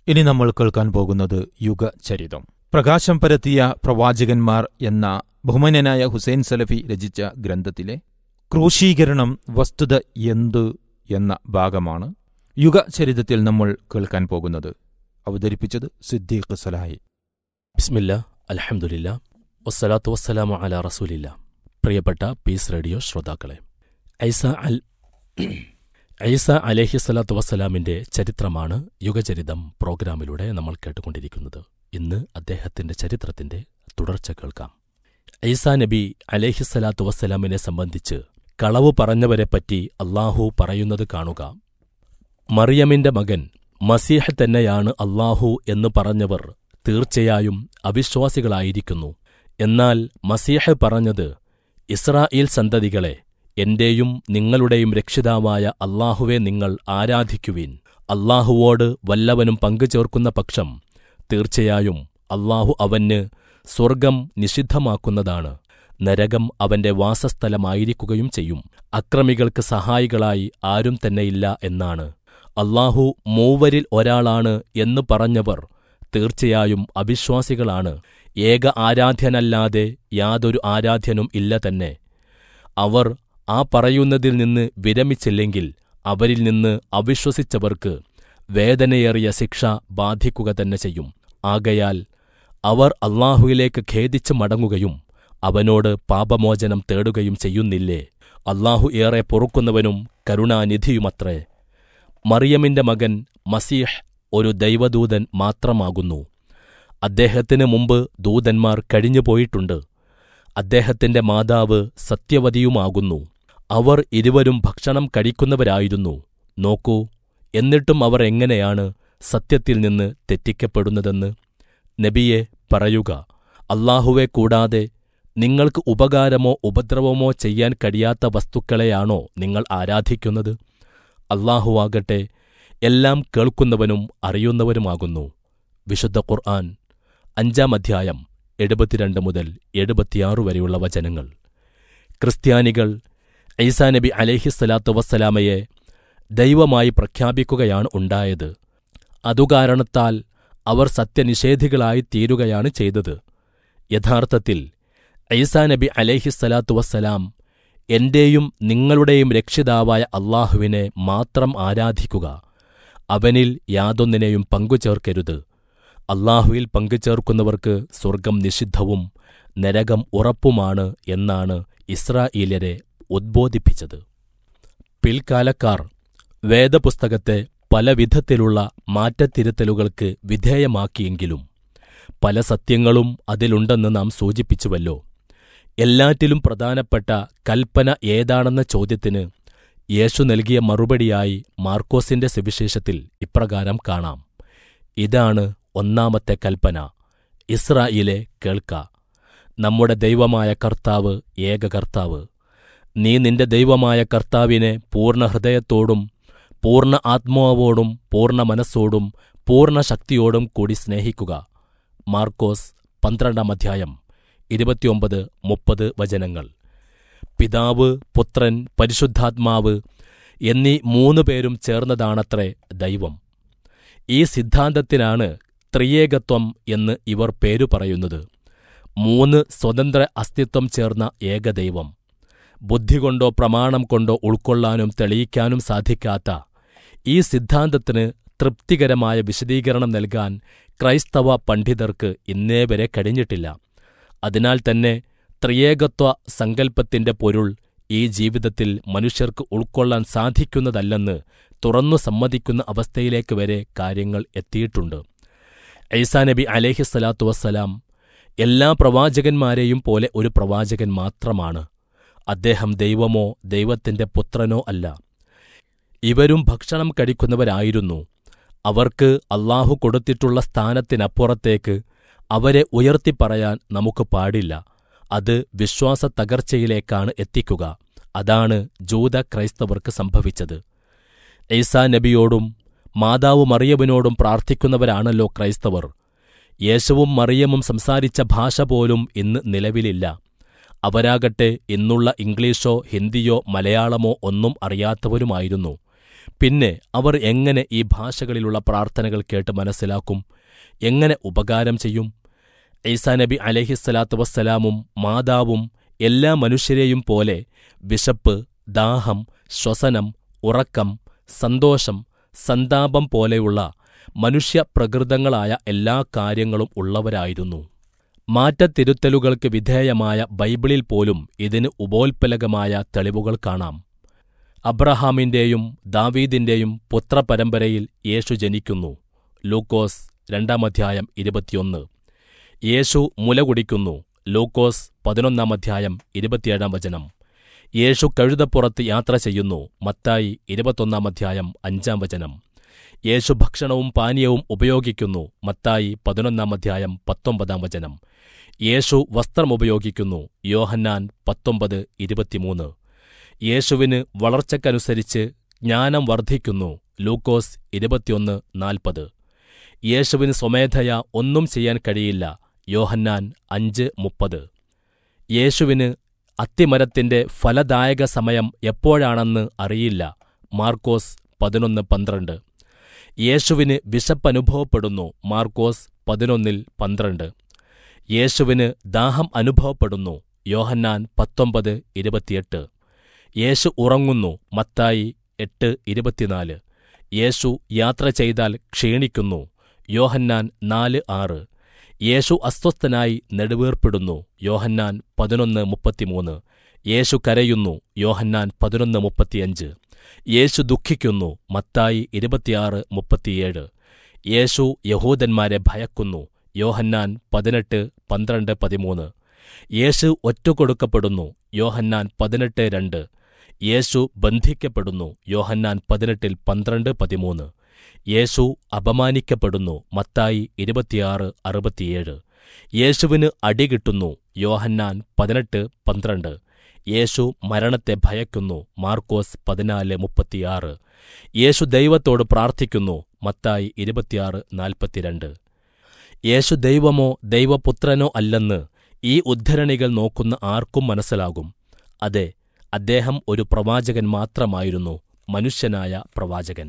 ഇനി നമ്മൾ കേൾക്കാൻ പോകുന്നത് യുഗചരിതം പ്രകാശം പരത്തിയ പ്രവാചകന്മാർ എന്ന ബഹുമാന്യനായ ഹുസൈൻ സലഫി രചിച്ച ഗ്രന്ഥത്തിലെ ക്രൂശീകരണം വസ്തുത എന്ത് എന്ന ഭാഗമാണ് യുഗചരിതത്തിൽ നമ്മൾ കേൾക്കാൻ പോകുന്നത് അവതരിപ്പിച്ചത് സിദ്ദീഖ് സലാഹി ബിസ്മില്ല അലഹമുല്ല വസ്സലാത്തു വസ്സലാമു അല റസൂലില്ല പ്രിയപ്പെട്ട പീസ് റേഡിയോ ശ്രോതാക്കളെ ഐസ അൽ ഐസ അലേഹി സ്വലാത്തു വസ്സലാമിന്റെ ചരിത്രമാണ് യുഗചരിതം പ്രോഗ്രാമിലൂടെ നമ്മൾ കേട്ടുകൊണ്ടിരിക്കുന്നത് ഇന്ന് അദ്ദേഹത്തിന്റെ ചരിത്രത്തിന്റെ തുടർച്ച കേൾക്കാം ഐസാ നബി അലേഹിസ്സലാത്തു വസ്സലാമിനെ സംബന്ധിച്ച് കളവ് പറഞ്ഞവരെപ്പറ്റി അള്ളാഹു പറയുന്നത് കാണുക മറിയമിന്റെ മകൻ മസീഹ് തന്നെയാണ് അള്ളാഹു എന്ന് പറഞ്ഞവർ തീർച്ചയായും അവിശ്വാസികളായിരിക്കുന്നു എന്നാൽ മസീഹ് പറഞ്ഞത് ഇസ്രായേൽ സന്തതികളെ എന്റെയും നിങ്ങളുടെയും രക്ഷിതാവായ അള്ളാഹുവെ നിങ്ങൾ ആരാധിക്കുവിൻ അള്ളാഹുവോട് വല്ലവനും പങ്കുചേർക്കുന്ന പക്ഷം തീർച്ചയായും അള്ളാഹു അവന് സ്വർഗം നിഷിദ്ധമാക്കുന്നതാണ് നരകം അവന്റെ വാസസ്ഥലമായിരിക്കുകയും ചെയ്യും അക്രമികൾക്ക് സഹായികളായി ആരും തന്നെയില്ല എന്നാണ് അള്ളാഹു മൂവരിൽ ഒരാളാണ് എന്ന് പറഞ്ഞവർ തീർച്ചയായും അവിശ്വാസികളാണ് ഏക ആരാധ്യനല്ലാതെ യാതൊരു ആരാധ്യനും ഇല്ല തന്നെ അവർ ആ പറയുന്നതിൽ നിന്ന് വിരമിച്ചില്ലെങ്കിൽ അവരിൽ നിന്ന് അവിശ്വസിച്ചവർക്ക് വേദനയേറിയ ശിക്ഷ ബാധിക്കുക തന്നെ ചെയ്യും ആകയാൽ അവർ അള്ളാഹുവിലേക്ക് ഖേദിച്ച് മടങ്ങുകയും അവനോട് പാപമോചനം തേടുകയും ചെയ്യുന്നില്ലേ അള്ളാഹു ഏറെ പൊറുക്കുന്നവനും കരുണാനിധിയുമത്രേ മറിയമിന്റെ മകൻ മസീഹ് ഒരു ദൈവദൂതൻ മാത്രമാകുന്നു അദ്ദേഹത്തിന് മുമ്പ് ദൂതന്മാർ കഴിഞ്ഞുപോയിട്ടുണ്ട് അദ്ദേഹത്തിന്റെ മാതാവ് സത്യവതിയുമാകുന്നു അവർ ഇരുവരും ഭക്ഷണം കഴിക്കുന്നവരായിരുന്നു നോക്കൂ എന്നിട്ടും അവർ എങ്ങനെയാണ് സത്യത്തിൽ നിന്ന് തെറ്റിക്കപ്പെടുന്നതെന്ന് നബിയെ പറയുക അള്ളാഹുവെ കൂടാതെ നിങ്ങൾക്ക് ഉപകാരമോ ഉപദ്രവമോ ചെയ്യാൻ കഴിയാത്ത വസ്തുക്കളെയാണോ നിങ്ങൾ ആരാധിക്കുന്നത് അള്ളാഹുവാകട്ടെ എല്ലാം കേൾക്കുന്നവനും അറിയുന്നവനുമാകുന്നു വിശുദ്ധ ഖുർആൻ അഞ്ചാം അധ്യായം എഴുപത്തിരണ്ട് മുതൽ എഴുപത്തിയാറ് വരെയുള്ള വചനങ്ങൾ ക്രിസ്ത്യാനികൾ ഐസാ നബി അലേഹിസ്സലാത്തു വസ്സലാമയെ ദൈവമായി പ്രഖ്യാപിക്കുകയാണ് ഉണ്ടായത് അതുകാരണത്താൽ അവർ സത്യനിഷേധികളായി തീരുകയാണ് ചെയ്തത് യഥാർത്ഥത്തിൽ ഐസാ നബി അലേഹിസ്സലാത്തു വസ്സലാം എന്റെയും നിങ്ങളുടെയും രക്ഷിതാവായ അള്ളാഹുവിനെ മാത്രം ആരാധിക്കുക അവനിൽ യാതൊന്നിനെയും പങ്കുചേർക്കരുത് അള്ളാഹുവിൽ പങ്കുചേർക്കുന്നവർക്ക് സ്വർഗം നിഷിദ്ധവും നരകം ഉറപ്പുമാണ് എന്നാണ് ഇസ്രായേലരെ ഉദ്ബോധിപ്പിച്ചത് പിൽക്കാലക്കാർ വേദപുസ്തകത്തെ പല വിധത്തിലുള്ള മാറ്റത്തിരുത്തലുകൾക്ക് വിധേയമാക്കിയെങ്കിലും പല സത്യങ്ങളും അതിലുണ്ടെന്ന് നാം സൂചിപ്പിച്ചുവല്ലോ എല്ലാറ്റിലും പ്രധാനപ്പെട്ട കൽപ്പന ഏതാണെന്ന ചോദ്യത്തിന് യേശു നൽകിയ മറുപടിയായി മാർക്കോസിന്റെ സുവിശേഷത്തിൽ ഇപ്രകാരം കാണാം ഇതാണ് ഒന്നാമത്തെ കൽപ്പന ഇസ്രായേലെ കേൾക്ക നമ്മുടെ ദൈവമായ കർത്താവ് ഏക കർത്താവ് നീ നിന്റെ ദൈവമായ കർത്താവിനെ പൂർണ്ണ ഹൃദയത്തോടും പൂർണ്ണ ആത്മാവോടും പൂർണ്ണ മനസ്സോടും പൂർണ്ണ ശക്തിയോടും കൂടി സ്നേഹിക്കുക മാർക്കോസ് പന്ത്രണ്ടാം അധ്യായം ഇരുപത്തിയൊമ്പത് മുപ്പത് വചനങ്ങൾ പിതാവ് പുത്രൻ പരിശുദ്ധാത്മാവ് എന്നീ മൂന്നു പേരും ചേർന്നതാണത്രേ ദൈവം ഈ സിദ്ധാന്തത്തിനാണ് ത്രിയേകത്വം എന്ന് ഇവർ പേരു പറയുന്നത് മൂന്ന് സ്വതന്ത്ര അസ്തിത്വം ചേർന്ന ഏകദൈവം ബുദ്ധി കൊണ്ടോ പ്രമാണം കൊണ്ടോ ഉൾക്കൊള്ളാനും തെളിയിക്കാനും സാധിക്കാത്ത ഈ സിദ്ധാന്തത്തിന് തൃപ്തികരമായ വിശദീകരണം നൽകാൻ ക്രൈസ്തവ പണ്ഡിതർക്ക് ഇന്നേ വരെ കഴിഞ്ഞിട്ടില്ല അതിനാൽ തന്നെ ത്രിയേകത്വ സങ്കല്പത്തിന്റെ പൊരുൾ ഈ ജീവിതത്തിൽ മനുഷ്യർക്ക് ഉൾക്കൊള്ളാൻ സാധിക്കുന്നതല്ലെന്ന് തുറന്നു സമ്മതിക്കുന്ന അവസ്ഥയിലേക്ക് വരെ കാര്യങ്ങൾ എത്തിയിട്ടുണ്ട് ഐസാ നബി അലേഹിസ്സലാത്തു വസ്സലാം എല്ലാ പ്രവാചകന്മാരെയും പോലെ ഒരു പ്രവാചകൻ മാത്രമാണ് അദ്ദേഹം ദൈവമോ ദൈവത്തിന്റെ പുത്രനോ അല്ല ഇവരും ഭക്ഷണം കഴിക്കുന്നവരായിരുന്നു അവർക്ക് അള്ളാഹു കൊടുത്തിട്ടുള്ള സ്ഥാനത്തിനപ്പുറത്തേക്ക് അവരെ ഉയർത്തിപ്പറയാൻ നമുക്ക് പാടില്ല അത് വിശ്വാസ തകർച്ചയിലേക്കാണ് എത്തിക്കുക അതാണ് ജൂത ക്രൈസ്തവർക്ക് സംഭവിച്ചത് ഈസാ നബിയോടും മാതാവ് മറിയമിനോടും പ്രാർത്ഥിക്കുന്നവരാണല്ലോ ക്രൈസ്തവർ യേശുവും മറിയമും സംസാരിച്ച ഭാഷ പോലും ഇന്ന് നിലവിലില്ല അവരാകട്ടെ ഇന്നുള്ള ഇംഗ്ലീഷോ ഹിന്ദിയോ മലയാളമോ ഒന്നും അറിയാത്തവരുമായിരുന്നു പിന്നെ അവർ എങ്ങനെ ഈ ഭാഷകളിലുള്ള പ്രാർത്ഥനകൾ കേട്ട് മനസ്സിലാക്കും എങ്ങനെ ഉപകാരം ചെയ്യും ഈസാ നബി അലഹിസ്സലാത്തു വസ്സലാമും മാതാവും എല്ലാ മനുഷ്യരെയും പോലെ വിശപ്പ് ദാഹം ശ്വസനം ഉറക്കം സന്തോഷം സന്താപം പോലെയുള്ള മനുഷ്യപ്രകൃതങ്ങളായ എല്ലാ കാര്യങ്ങളും ഉള്ളവരായിരുന്നു മാറ്റത്തിരുത്തലുകൾക്ക് വിധേയമായ ബൈബിളിൽ പോലും ഇതിന് ഉപോൽപ്പലകമായ തെളിവുകൾ കാണാം അബ്രഹാമിന്റെയും ദാവീദിന്റെയും പുത്രപരമ്പരയിൽ യേശു ജനിക്കുന്നു ലൂക്കോസ് രണ്ടാം അധ്യായം ഇരുപത്തിയൊന്ന് യേശു മുല കുടിക്കുന്നു ലൂക്കോസ് പതിനൊന്നാം അധ്യായം ഇരുപത്തിയേഴാം വചനം യേശു കഴുതപ്പുറത്ത് യാത്ര ചെയ്യുന്നു മത്തായി ഇരുപത്തൊന്നാം അധ്യായം അഞ്ചാം വചനം യേശു ഭക്ഷണവും പാനീയവും ഉപയോഗിക്കുന്നു മത്തായി പതിനൊന്നാം അധ്യായം പത്തൊമ്പതാം വചനം യേശു വസ്ത്രമുപയോഗിക്കുന്നു യോഹന്നാൻ പത്തൊമ്പത് ഇരുപത്തിമൂന്ന് യേശുവിന് വളർച്ചയ്ക്കനുസരിച്ച് ജ്ഞാനം വർദ്ധിക്കുന്നു ലൂക്കോസ് ഇരുപത്തിയൊന്ന് നാൽപ്പത് യേശുവിന് സ്വമേധയാ ഒന്നും ചെയ്യാൻ കഴിയില്ല യോഹന്നാൻ അഞ്ച് മുപ്പത് യേശുവിന് അത്തിമരത്തിന്റെ ഫലദായക സമയം എപ്പോഴാണെന്ന് അറിയില്ല മാർക്കോസ് പതിനൊന്ന് പന്ത്രണ്ട് യേശുവിന് വിശപ്പനുഭവപ്പെടുന്നു മാർക്കോസ് പതിനൊന്നിൽ പന്ത്രണ്ട് യേശുവിന് ദാഹം അനുഭവപ്പെടുന്നു യോഹന്നാൻ പത്തൊമ്പത് ഇരുപത്തിയെട്ട് യേശു ഉറങ്ങുന്നു മത്തായി എട്ട് ഇരുപത്തിനാല് യേശു യാത്ര ചെയ്താൽ ക്ഷീണിക്കുന്നു യോഹന്നാൻ നാല് ആറ് യേശു അസ്വസ്ഥനായി നെടുവീർപ്പിടുന്നു യോഹന്നാൻ പതിനൊന്ന് മുപ്പത്തിമൂന്ന് യേശു കരയുന്നു യോഹന്നാൻ പതിനൊന്ന് മുപ്പത്തിയഞ്ച് യേശു ദുഃഖിക്കുന്നു മത്തായി ഇരുപത്തിയാറ് മുപ്പത്തിയേഴ് യേശു യഹൂദന്മാരെ ഭയക്കുന്നു യോഹന്നാൻ പതിനെട്ട് പന്ത്രണ്ട് പതിമൂന്ന് യേശു ഒറ്റുകൊടുക്കപ്പെടുന്നു യോഹന്നാൻ പതിനെട്ട് രണ്ട് യേശു ബന്ധിക്കപ്പെടുന്നു യോഹന്നാൻ പതിനെട്ടിൽ പന്ത്രണ്ട് പതിമൂന്ന് യേശു അപമാനിക്കപ്പെടുന്നു മത്തായി ഇരുപത്തിയാറ് അറുപത്തിയേഴ് യേശുവിന് അടികിട്ടുന്നു യോഹന്നാൻ പതിനെട്ട് പന്ത്രണ്ട് യേശു മരണത്തെ ഭയക്കുന്നു മാർക്കോസ് പതിനാല് മുപ്പത്തിയാറ് യേശു ദൈവത്തോട് പ്രാർത്ഥിക്കുന്നു മത്തായി ഇരുപത്തിയാറ് നാൽപ്പത്തിരണ്ട് യേശു ദൈവമോ ദൈവപുത്രനോ അല്ലെന്ന് ഈ ഉദ്ധരണികൾ നോക്കുന്ന ആർക്കും മനസ്സിലാകും അതെ അദ്ദേഹം ഒരു പ്രവാചകൻ മാത്രമായിരുന്നു മനുഷ്യനായ പ്രവാചകൻ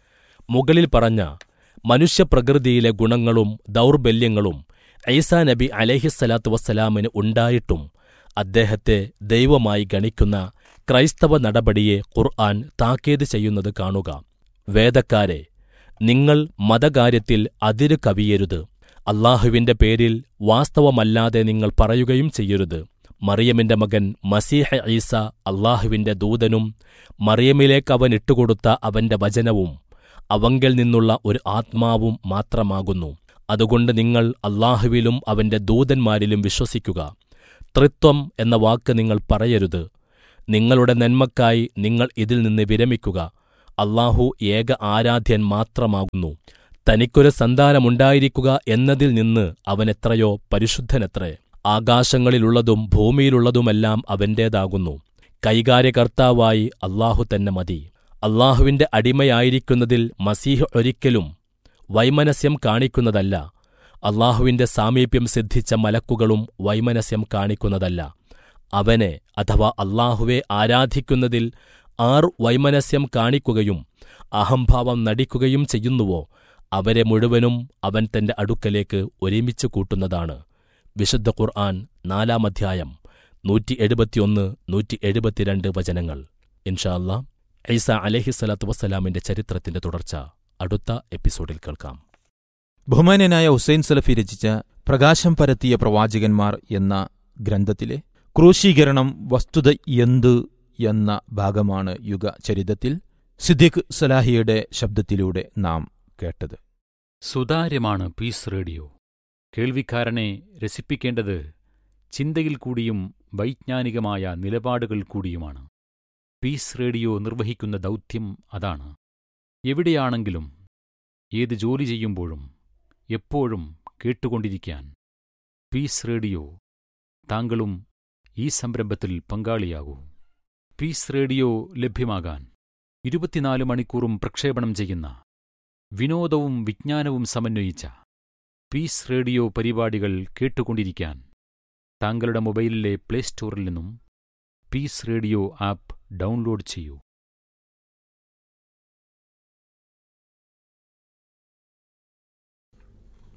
മുകളിൽ പറഞ്ഞ മനുഷ്യപ്രകൃതിയിലെ ഗുണങ്ങളും ദൗർബല്യങ്ങളും ഐസാ നബി അലഹിസ്സലാത്തു വസ്സലാമിന് ഉണ്ടായിട്ടും അദ്ദേഹത്തെ ദൈവമായി ഗണിക്കുന്ന ക്രൈസ്തവ നടപടിയെ ഖുർആൻ താക്കീത് ചെയ്യുന്നത് കാണുക വേദക്കാരെ നിങ്ങൾ മതകാര്യത്തിൽ അതിര് കവിയരുത് അള്ളാഹുവിന്റെ പേരിൽ വാസ്തവമല്ലാതെ നിങ്ങൾ പറയുകയും ചെയ്യരുത് മറിയമിന്റെ മകൻ മസീഹ ഈസ അള്ളാഹുവിന്റെ ദൂതനും മറിയമിലേക്ക് അവൻ ഇട്ടുകൊടുത്ത അവന്റെ വചനവും അവങ്കൽ നിന്നുള്ള ഒരു ആത്മാവും മാത്രമാകുന്നു അതുകൊണ്ട് നിങ്ങൾ അള്ളാഹുവിലും അവന്റെ ദൂതന്മാരിലും വിശ്വസിക്കുക ത്രിത്വം എന്ന വാക്ക് നിങ്ങൾ പറയരുത് നിങ്ങളുടെ നന്മക്കായി നിങ്ങൾ ഇതിൽ നിന്ന് വിരമിക്കുക അള്ളാഹു ഏക ആരാധ്യൻ മാത്രമാകുന്നു തനിക്കൊരു സന്താനമുണ്ടായിരിക്കുക എന്നതിൽ നിന്ന് അവനെത്രയോ പരിശുദ്ധനത്രേ ആകാശങ്ങളിലുള്ളതും ഭൂമിയിലുള്ളതുമെല്ലാം അവന്റേതാകുന്നു കൈകാര്യകർത്താവായി അള്ളാഹു തന്നെ മതി അള്ളാഹുവിന്റെ അടിമയായിരിക്കുന്നതിൽ മസീഹ് ഒരിക്കലും വൈമനസ്യം കാണിക്കുന്നതല്ല അള്ളാഹുവിന്റെ സാമീപ്യം സിദ്ധിച്ച മലക്കുകളും വൈമനസ്യം കാണിക്കുന്നതല്ല അവനെ അഥവാ അള്ളാഹുവെ ആരാധിക്കുന്നതിൽ ആർ വൈമനസ്യം കാണിക്കുകയും അഹംഭാവം നടിക്കുകയും ചെയ്യുന്നുവോ അവരെ മുഴുവനും അവൻ തന്റെ അടുക്കലേക്ക് ഒരുമിച്ച് കൂട്ടുന്നതാണ് വിശുദ്ധ ഖുർആൻ നാലാം അധ്യായം നൂറ്റി എഴുപത്തിയൊന്ന് നൂറ്റി എഴുപത്തിരണ്ട് വചനങ്ങൾ ഇൻഷാ അല്ലാ ഐസ അലഹിസ്സലാത്തു വസ്സലാമിന്റെ ചരിത്രത്തിന്റെ തുടർച്ച അടുത്ത എപ്പിസോഡിൽ കേൾക്കാം ബഹുമാന്യനായ ഹുസൈൻ സലഫി രചിച്ച പ്രകാശം പരത്തിയ പ്രവാചകന്മാർ എന്ന ഗ്രന്ഥത്തിലെ ക്രൂശീകരണം വസ്തുത എന്ത് എന്ന ഭാഗമാണ് യുഗ ചരിതത്തിൽ സിദ്ദിഖ് സലാഹിയുടെ ശബ്ദത്തിലൂടെ നാം കേട്ടത് സുതാര്യമാണ് പീസ് റേഡിയോ കേൾവിക്കാരനെ രസിപ്പിക്കേണ്ടത് ചിന്തയിൽ കൂടിയും വൈജ്ഞാനികമായ നിലപാടുകൾ കൂടിയുമാണ് പീസ് റേഡിയോ നിർവഹിക്കുന്ന ദൗത്യം അതാണ് എവിടെയാണെങ്കിലും ഏത് ജോലി ചെയ്യുമ്പോഴും എപ്പോഴും കേട്ടുകൊണ്ടിരിക്കാൻ പീസ് റേഡിയോ താങ്കളും ഈ സംരംഭത്തിൽ പങ്കാളിയാകൂ പീസ് റേഡിയോ ലഭ്യമാകാൻ ഇരുപത്തിനാല് മണിക്കൂറും പ്രക്ഷേപണം ചെയ്യുന്ന വിനോദവും വിജ്ഞാനവും സമന്വയിച്ച പീസ് റേഡിയോ പരിപാടികൾ കേട്ടുകൊണ്ടിരിക്കാൻ താങ്കളുടെ മൊബൈലിലെ പ്ലേ സ്റ്റോറിൽ നിന്നും പീസ് റേഡിയോ ആപ്പ് ഡൗൺലോഡ് ചെയ്യൂ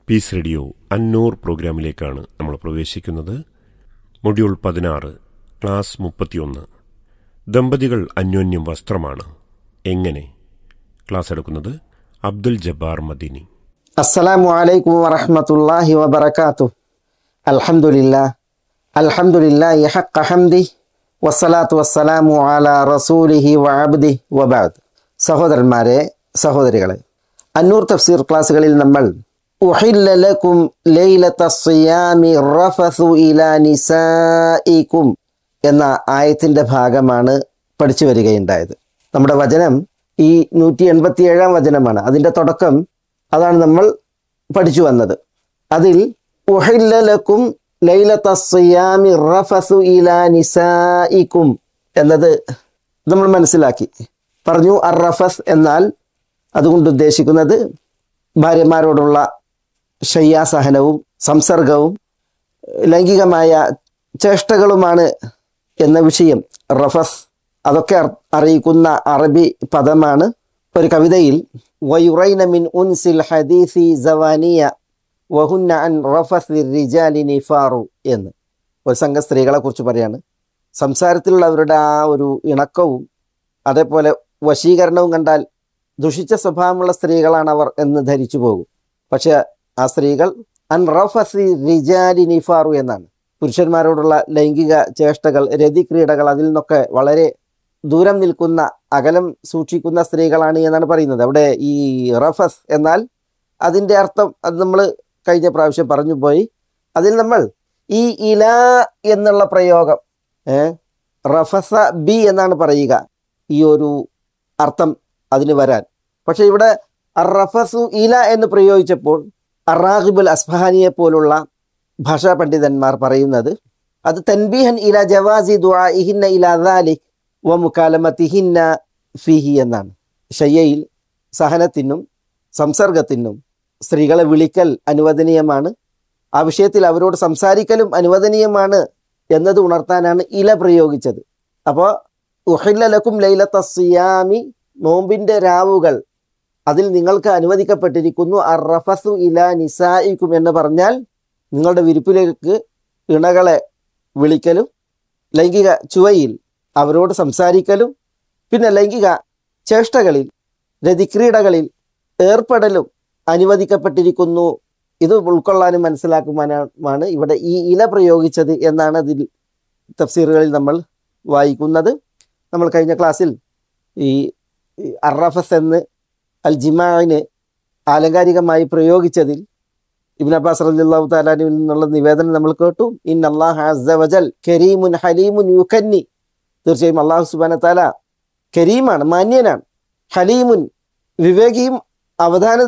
പീസ് റേഡിയോ അന്നൂർ പ്രോഗ്രാമിലേക്കാണ് നമ്മൾ പ്രവേശിക്കുന്നത് മൊഡ്യൂൾ പതിനാറ് ക്ലാസ് മുപ്പത്തിയൊന്ന് ദമ്പതികൾ അന്യോന്യം വസ്ത്രമാണ് എങ്ങനെ ക്ലാസ് എടുക്കുന്നത് അബ്ദുൽ ജബ്ബാർ മദീനി السلام عليكم ورحمة الله وبركاته الحمد لله الحمد لله حق حمده والصلاة والسلام على റസൂലിഹി وعبده وبعد സഹോദരന്മാരെ സഹോദരികളെ അന്നൂർ തഫ്സീർ ക്ലാസ്സുകളിൽ നമ്മൾ ഉഹില്ല ലക്കും ലൈലത്ത സിയാമി റഫസു ഇലാ നിസായിക്കും എന്ന ആയത്തിന്റെ ഭാഗമാണ് പഠിച്ചു വരികയുണ്ടായത് നമ്മുടെ വചനം ഈ നൂറ്റി എൺപത്തി ഏഴാം വചനമാണ് അതിന്റെ തുടക്കം അതാണ് നമ്മൾ പഠിച്ചു വന്നത് അതിൽ ഉഹില്ല ലക്കും ലൈലത്ത സിയാമി റഫസു ഇലാ നിസായിക്കും എന്നത് നമ്മൾ മനസ്സിലാക്കി പറഞ്ഞു അർ റഫസ് എന്നാൽ അതുകൊണ്ട് ഉദ്ദേശിക്കുന്നത് ഭാര്യമാരോടുള്ള ശയ്യാസഹനവും സംസർഗവും ലൈംഗികമായ ചേഷ്ടകളുമാണ് എന്ന വിഷയം റഫസ് അതൊക്കെ അർ- അറിയിക്കുന്ന അറബി പദമാണ് ഒരു കവിതയിൽ വയുറൈന മിൻ ഉൻസിൽ ഹദീസി സവാനിയ വഹുന്ന അൻ റഫസ് റിജാലി നിഫാറു എന്ന് ഒരു സംഘ സ്ത്രീകളെ കുറിച്ച് പറയാണ് സംസാരത്തിലുള്ള അവരുടെ ആ ഒരു ഇണക്കവും അതേപോലെ വശീകരണവും കണ്ടാൽ ദുഷിച്ച സ്വഭാവമുള്ള സ്ത്രീകളാണ് അവർ എന്ന് ധരിച്ചു പോകും പക്ഷെ ആ സ്ത്രീകൾ അൻ റഫസി റിജാലി നിഫാറു എന്നാണ് പുരുഷന്മാരോടുള്ള ലൈംഗിക ചേഷ്ടകൾ രതിക്രീഡകൾ അതിൽ നിന്നൊക്കെ വളരെ ദൂരം നിൽക്കുന്ന അകലം സൂക്ഷിക്കുന്ന സ്ത്രീകളാണ് എന്നാണ് പറയുന്നത് അവിടെ ഈ റഫസ് എന്നാൽ അതിൻ്റെ അർത്ഥം അത് നമ്മൾ കഴിഞ്ഞ പ്രാവശ്യം പറഞ്ഞു പോയി അതിൽ നമ്മൾ ഈ ഇല എന്നുള്ള പ്രയോഗം ഏ റഫസ ബി എന്നാണ് പറയുക ഈ ഒരു അർത്ഥം അതിന് വരാൻ പക്ഷെ ഇവിടെ റഫസു ഇല എന്ന് പ്രയോഗിച്ചപ്പോൾ അറാഖിബുൽ അസ്ഫഹാനിയെ പോലുള്ള ഭാഷാ പണ്ഡിതന്മാർ പറയുന്നത് അത് തൻബീഹൻ ഇല ജവാസി ദുആഇഹിന്ന ഇല ദാലിക് വ മുക്കാലമത്തിഹിന്ന ഫിഹി എന്നാണ് ഷയ്യയിൽ സഹനത്തിനും സംസർഗത്തിനും സ്ത്രീകളെ വിളിക്കൽ അനുവദനീയമാണ് ആ വിഷയത്തിൽ അവരോട് സംസാരിക്കലും അനുവദനീയമാണ് എന്നത് ഉണർത്താനാണ് ഇല പ്രയോഗിച്ചത് അപ്പോൾ ഉഹില്ലലക്കും ലൈലത്ത സിയാമി നോമ്പിന്റെ രാവുകൾ അതിൽ നിങ്ങൾക്ക് അനുവദിക്കപ്പെട്ടിരിക്കുന്നു അർ റഫസു ഇല നിസായിക്കും എന്ന് പറഞ്ഞാൽ നിങ്ങളുടെ വിരിപ്പിലേക്ക് ഇണകളെ വിളിക്കലും ലൈംഗിക ചുവയിൽ അവരോട് സംസാരിക്കലും പിന്നെ ലൈംഗിക ചേഷ്ടകളിൽ രതിക്രീഡകളിൽ ഏർപ്പെടലും അനുവദിക്കപ്പെട്ടിരിക്കുന്നു ഇത് ഉൾക്കൊള്ളാനും മനസ്സിലാക്കുവാനുമാണ് ഇവിടെ ഈ ഇല പ്രയോഗിച്ചത് എന്നാണ് അതിൽ തഫ്സീറുകളിൽ നമ്മൾ വായിക്കുന്നത് നമ്മൾ കഴിഞ്ഞ ക്ലാസ്സിൽ ഈ ഈ അറഫസ് എന്ന് അൽ ജിമാന് ആലങ്കാരികമായി പ്രയോഗിച്ചതിൽ ഇബിൻ അബ്ബാസ് റളിയല്ലാഹു താലാനുവിൽ നിന്നുള്ള നിവേദനം നമ്മൾ കേട്ടു ഇൻ അള്ളാഹ് അസ്സ വജൽ കരീമുൻ ഹലീമുൻ യുക്കന്നി തീർച്ചയായും അള്ളാഹു സുബാന താല കരീമാണ് മാന്യനാണ് ഹലീമുൻ വിവേകിയും അവധാന